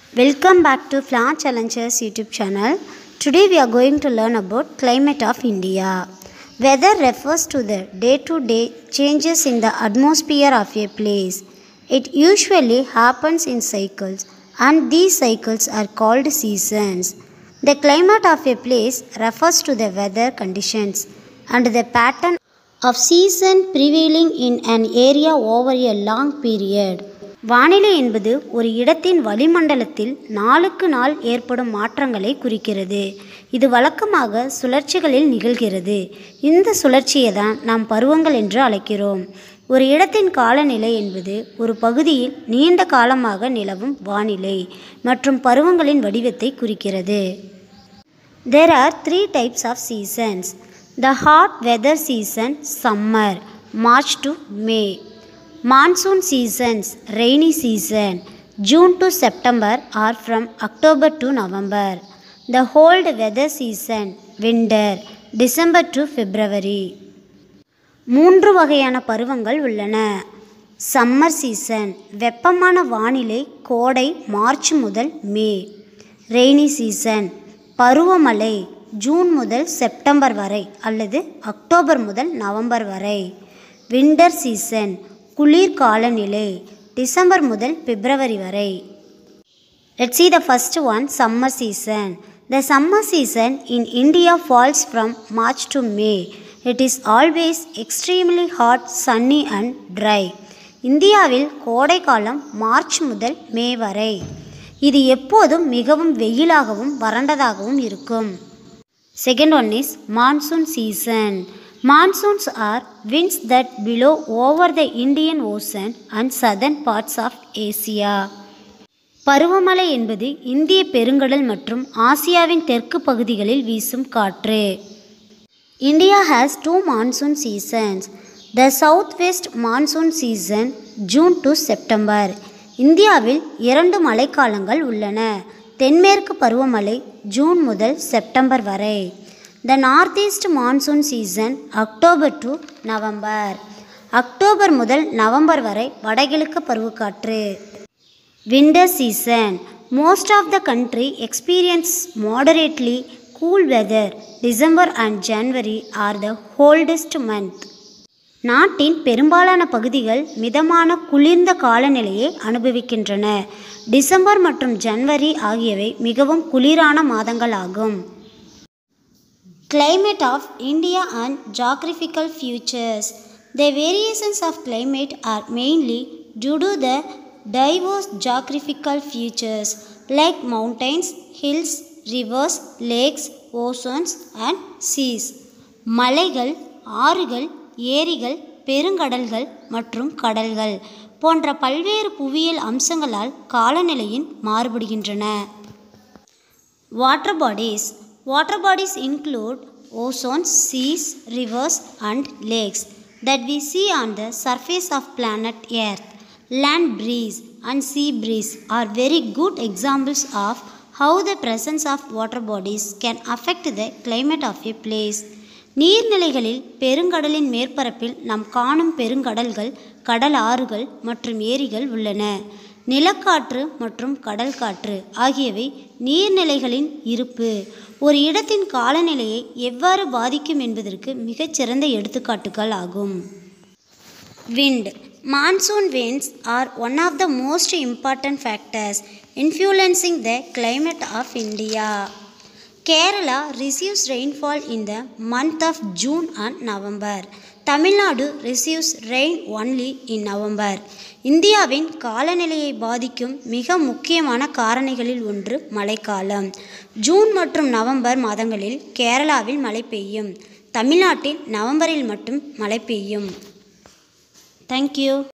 Welcome back to Flower Challengers YouTube channel. Today we are going to learn about climate of India. Weather refers to the day-to-day changes in the atmosphere of a place. It usually happens in cycles and these cycles are called seasons. The climate of a place refers to the weather conditions and the pattern of season prevailing in an area over a long period. வானிலை என்பது ஒரு இடத்தின் வளிமண்டலத்தில் நாளுக்கு நாள் ஏற்படும் மாற்றங்களை குறிக்கிறது இது வழக்கமாக சுழற்சிகளில் நிகழ்கிறது இந்த சுழற்சியை தான் நாம் பருவங்கள் என்று அழைக்கிறோம் ஒரு இடத்தின் காலநிலை என்பது ஒரு பகுதியில் நீண்ட காலமாக நிலவும் வானிலை மற்றும் பருவங்களின் வடிவத்தை குறிக்கிறது There are three types of seasons. The hot weather season, summer, March to May. Monsoon seasons, rainy season, June to September or from October to November. The cold weather season, winter, December to February. மூன்று வகையான பருவங்கள் உள்ளன summer season வெப்பமான வானிலை கோடை March முதல் May rainy season பருவமழை June முதல் செப்டம்பர் வரை அல்லது அக்டோபர் முதல் நவம்பர் வரை விண்டர் சீசன் குளிர் காலநிலை டிசம்பர் முதல் பிப்ரவரி வரை Let's see the first one summer season. The summer season in India falls from March to May. It is always extremely hot, sunny and dry. இந்தியாவில் கோடை காலம் மார்ச் முதல் மே வரை இது எப்போதும் மிகவும் வெயிலாகவும் வறண்டதாகவும் இருக்கும் second one is monsoon season monsoons are winds that blow over the Indian Ocean and southern parts of Asia. பருவமழை என்பது இந்திய பெருங்கடல் மற்றும் ஆசியாவின் தெற்கு பகுதிகளில் வீசும் காற்று India has two monsoon seasons the south west monsoon season June to September இந்தியாவில் இரண்டு மழைக்காலங்கள் உள்ளன தென்மேற்கு பருவமழை ஜூன் முதல் செப்டம்பர் வரை the north east monsoon season October to November October முதல் நவம்பர் வரை வடகிழக்கு பருவக்காற்று Winter season. Most of the country experience moderately cool weather. December and January are the coldest month. நாட்டின் பெரும்பாலான பகுதிகள் மிதமான குளிர்ந்த காலநிலையை அனுபவிக்கின்றன டிசம்பர் மற்றும் ஜனவரி ஆகியவை மிகவும் குளிரான மாதங்களாகும் Climate of India and geographical features. The variations of climate are mainly due to the diverse geographical features like mountains, hills, rivers, lakes, oceans and seas. மலைகள் ஆறுகள் ஏரிகள் பெருங்கடல்கள் மற்றும் கடல்கள் போன்ற பல்வேறு புவியியல் அம்சங்களால் காலநிலையின் மாறுபடுகின்றன water bodies water bodies include oceans seas rivers and lakes that we see on the surface of planet earth land breeze and sea breeze are very good examples of how the presence of water bodies can affect the climate of a place நீர்நிலைகளில் பெருங்கடலின் மேற்பரப்பில் நாம் காணும் பெருங்கடல்கள் கடல் ஆறுகள் மற்றும் ஏரிகள் உள்ளன நிலக்காற்று மற்றும் கடல் காற்று ஆகியவை நீர்நிலைகளின் இருப்பு ஒரு இடத்தின் காலநிலையை எவ்வாறு பாதிக்கும் என்பதற்கு மிகச்சிறந்த எடுத்துக்காட்டுகள் ஆகும் Wind. Monsoon winds are one of the most important factors influencing the climate of India. Kerala receives rainfall in the month of June and November. Tamil Nadu receives rain only in November. இந்தியாவின் காலநிலையை பாதிக்கும் மிக முக்கியமான காரணிகளில் ஒன்று மழைக்காலம் ஜூன் மற்றும் November மாதங்களில் கேரளாவில் மழை பெய்யும் தமிழ்நாட்டில் நவம்பரில் மட்டும் மழை பெய்யும் Thank you.